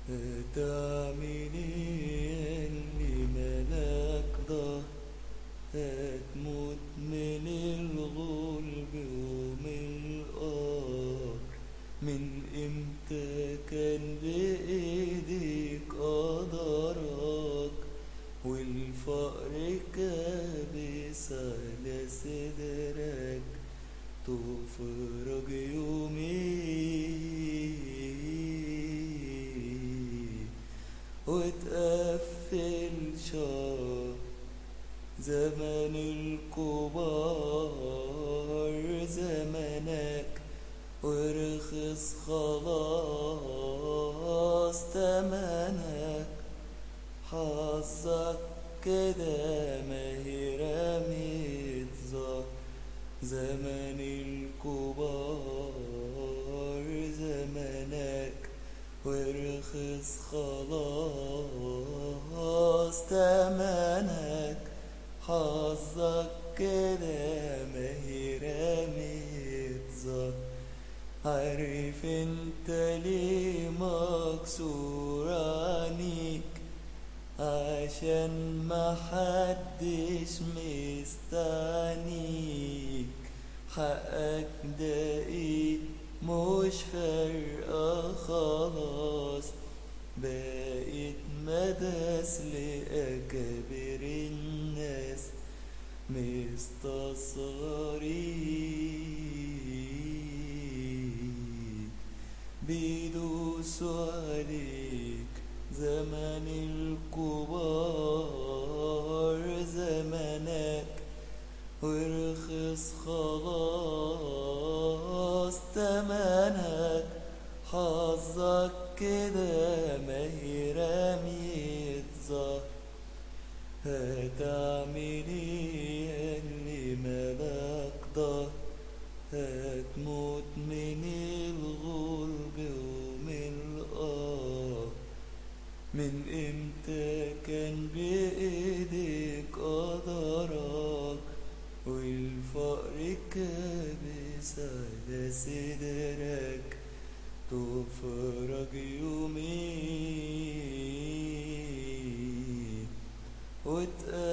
هتعمل ايه اللي ملاك ضهر هتموت من الغلب ومن القهر من امتى كان بايديك قدرك والفقر كابس على صدرك تفرج يومين وتقفل شهر زمن الكبار زمنك ورخص خلاص تمنك حظك كده ماهي رميت زهر زمن الكبار زمنك ورخص خلاص تمنك حظك كده ماهي رميت زهر عارف انت ليه مكسور عنيك عشان محدش مستعنيك حقك ده ايه مش فارقة خلاص بقيت مداس لأكابر الناس مستصغرين بيدوسوا عليك زمن الكبار زمنك ورخص خلاص تمنك حظك كده ماهي رميت زهر هتعمل ايه اللي ملاك ضهر هتموت من الغلب ومن القهر من امتى كان بايديك قدرك والفقر كابس على صدرك تفرج يومين وتقابل